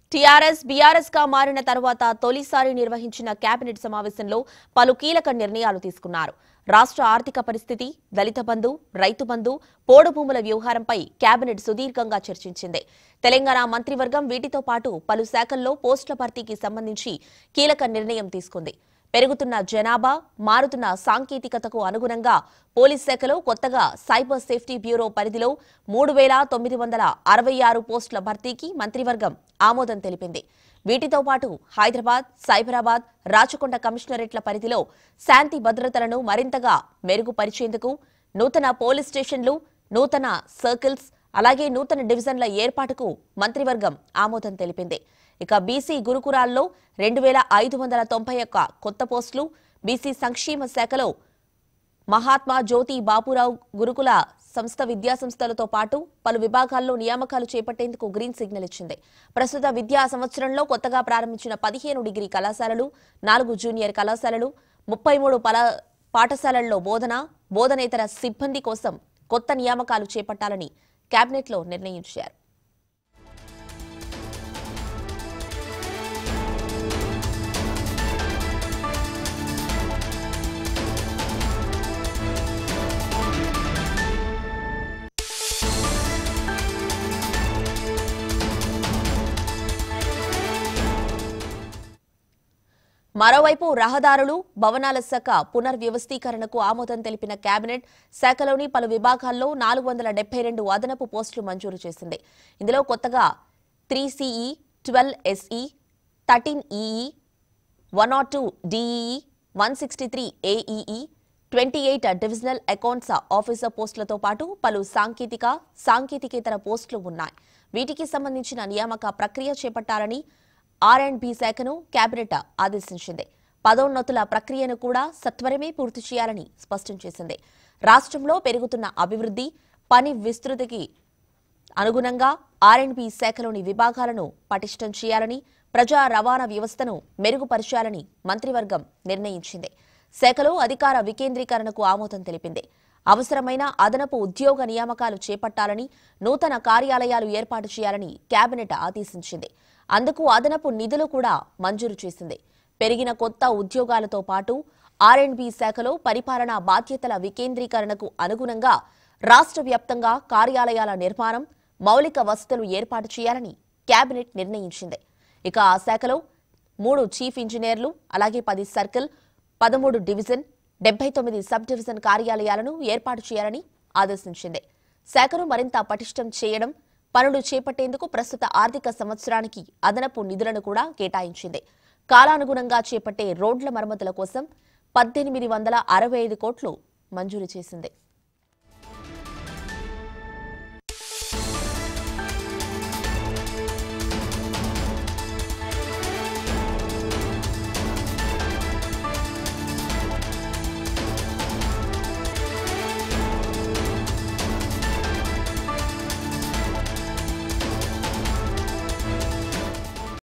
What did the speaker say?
TRS BRS గా మారిన తర్వాత తొలిసారి నిర్వహించిన కేబినెట్ సమావేశంలో పలు కీలక నిర్ణయాలు తీసుకున్నారు రాష్ట్ర ఆర్థిక పరిస్థితి దళిత బంధు రైతు బంధు పోడు భూముల వ్యవహారంపై కేబినెట్ సుదీర్ఘంగా చర్చించింది తెలంగాణ మంత్రివర్గం వీటితో పాటు పలు శాఖల్లో పోస్టుల భర్తీకి సంబంధించి కీలక నిర్ణయం తీసుకుంది పెరుగుతున్న జనాభా మారుతున్న సాంకేతికతకు అనుగుణంగా పోలీస్ శాఖలో కొత్తగా సైబర్ సేఫ్టీ బ్యూరో పరిధిలో మూడు వేల తొమ్మిది వందల అరవై ఆరు పోస్టుల భర్తీకి మంత్రివర్గం ఆమోదం తెలిపింది వీటితో పాటు హైదరాబాద్ సైబరాబాద్ రాచకొండ కమిషనరేట్ల పరిధిలో శాంతి భద్రతలను మరింతగా మెరుగుపరిచేందుకు నూతన పోలీస్ స్టేషన్లు నూతన సర్కిల్స్ అలాగే నూతన డివిజన్ల ఏర్పాటుకు మంత్రివర్గం ఆమోదం తెలిపింది ఇక బీసీ గురుకులాల్లో రెండు వేల ఐదు వందల తొంభై ఒక్క కొత్త పోస్టులు బీసీ సంక్షేమ శాఖలో మహాత్మా జ్యోతి బాపురావు గురుకుల సంస్థ విద్యా సంస్థలతో పాటు పలు విభాగాల్లో నియామకాలు చేపట్టేందుకు గ్రీన్ సిగ్నల్ ఇచ్చింది ప్రస్తుత విద్యా సంవత్సరంలో కొత్తగా ప్రారంభించిన పదిహేను డిగ్రీ కళాశాలలు నాలుగు జూనియర్ కళాశాలలు ముప్పై మూడు పల పాఠశాలల్లో బోధన బోధనేతర సిబ్బంది కోసం కొత్త నియామకాలు చేపట్టాలని కేబినెట్లో నిర్ణయించారు మరోవైపు రహదారులు భవనాల శాఖ పునర్వ్యవస్థీకరణకు ఆమోదం తెలిపిన కేబినెట్ శాఖలోని పలు విభాగాల్లో నాలుగు వందల డెబ్బై రెండు అదనపు పోస్టులు మంజూరు చేసింది ఇందులో కొత్తగా three CE twelve SE thirteen EE one nought two DEE one sixty three AEE twenty eight divisional accounts officer పోస్టులతో పాటు పలు సాంకేతిక సాంకేతికేతర పోస్టులు ఉన్నాయి వీటికి సంబంధించిన నియామక ప్రక్రియ చేపట్టాలని ఆర్ అండ్ బి శాఖను కేబినెట్ ఆదేశించింది పదోన్నతుల ప్రక్రియను కూడా సత్వరమే పూర్తి చేయాలని స్పష్టం చేసింది రాష్ట్రంలో పెరుగుతున్న అభివృద్ధి పని విస్తృతికి అనుగుణంగా ఆర్ఎండ్బి శాఖలోని విభాగాలను పటిష్టం చేయాలని ప్రజా రవాణా వ్యవస్థను మెరుగుపరచాలని మంత్రివర్గం నిర్ణయించింది శాఖలో అధికార వికేంద్రీకరణకు ఆమోదం తెలిపింది అవసరమైన అదనపు ఉద్యోగ నియామకాలు చేపట్టాలని నూతన కార్యాలయాలు ఏర్పాటు చేయాలని కేబినెట్ ఆదేశించింది అందుకు అదనపు నిధులు కూడా మంజూరు చేసింది పెరిగిన కొత్త ఉద్యోగాలతో పాటు ఆర్ఎండ్బి శాఖలో పరిపాలనా బాధ్యతల వికేంద్రీకరణకు అనుగుణంగా రాష్ట్ర వ్యాప్తంగా కార్యాలయాల నిర్మాణం మౌలిక వసతులు ఏర్పాటు చేయాలని కేబినెట్ నిర్ణయించింది ఇక ఆ శాఖలో మూడు చీఫ్ ఇంజనీర్లు అలాగే పది సర్కిల్ పదమూడు డివిజన్ డెబ్బై తొమ్మిది సబ్ డివిజన్ కార్యాలయాలను ఏర్పాటు చేయాలని ఆదేశించింది శాఖను మరింత పటిష్టం చేయడం పనులు చేపట్టేందుకు ప్రస్తుత ఆర్థిక సంవత్సరానికి అదనపు నిధులను కూడా కేటాయించింది కాలానుగుణంగా చేపట్టే రోడ్ల మరమ్మతుల కోసం పద్దెనిమిది వందల అరవై ఐదు కోట్లు మంజూరు చేసింది